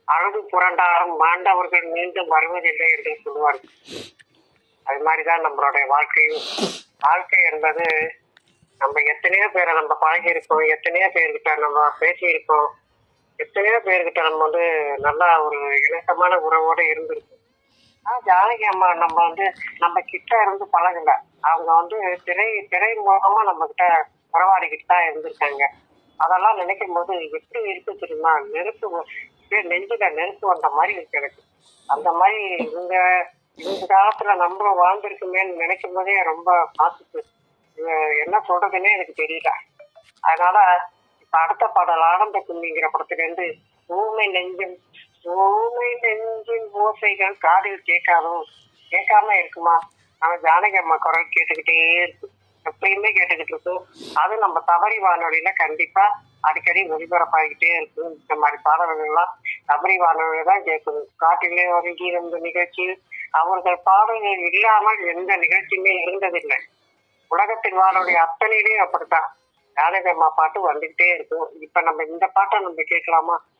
அழுது புரண்டாலும் மாண்டவர்கள் மீண்டும் வருவதில்லை என்று சொல்லுவார்கள் அது மாதிரிதான் நம்மளுடைய வாழ்க்கையும் வாழ்க்கை என்பது நம்ம எத்தனையோ பேரை நம்ம பழகி இருக்கோம் எத்தனையோ பேர்கிட்ட நம்ம பேசி இருக்கோம் எத்தனையோ பேர்கிட்ட நம்ம வந்து நல்லா ஒரு இணக்கமான உறவோட இருந்திருக்கோம் ஆனா ஜானகி அம்மா நம்ம வந்து நம்ம கிட்ட இருந்து பழகல அவங்க வந்து திரை திரை மூலமா நம்ம கிட்ட உறவாடிக்கிட்டு தான் இருந்திருக்காங்க அதெல்லாம் நினைக்கும் போது எப்படி இருக்கு தெரியுமா நெருப்பு வ- அப்படியே நெஞ்சில நெருப்பு வந்த மாதிரி இருக்கு எனக்கு அந்த மாதிரி இவங்க இந்த காலத்துல நம்ம வாழ்ந்திருக்குமேன்னு நினைக்கும் போதே ரொம்ப பாசிட்டு என்ன சொல்றதுன்னே எனக்கு தெரியல அதனால இப்ப அடுத்த பாடல் ஆனந்த கும்மிங்கிற படத்துல இருந்து ஊமை நெஞ்சும் ஊமை நெஞ்சின் ஓசைகள் காதில் கேட்காதோ கேட்காம இருக்குமா ஆனா ஜானகி அம்மா குரல் கேட்டுக்கிட்டே இருக்கு எப்பயுமே கேட்டுக்கிட்டு இருக்கும் அது நம்ம தவறி வானொலியில கண்டிப்பா அடிக்கடி ஒளிபரப்பாகிக்கிட்டே இருக்கும் இந்த மாதிரி பாடல்கள் எல்லாம் தவறி வானொலியில தான் கேட்குது காட்டிலே ஒரு கீதம் இந்த நிகழ்ச்சியில் அவர்கள் பாடல்கள் இல்லாமல் எந்த நிகழ்ச்சியுமே இருந்ததில்லை உலகத்தின் வானொலி அத்தனையிலையும் அப்படித்தான் ஜானகி அம்மா பாட்டு வந்துகிட்டே இருக்கும் இப்ப நம்ம இந்த பாட்டை நம்ம கேட்கலாமா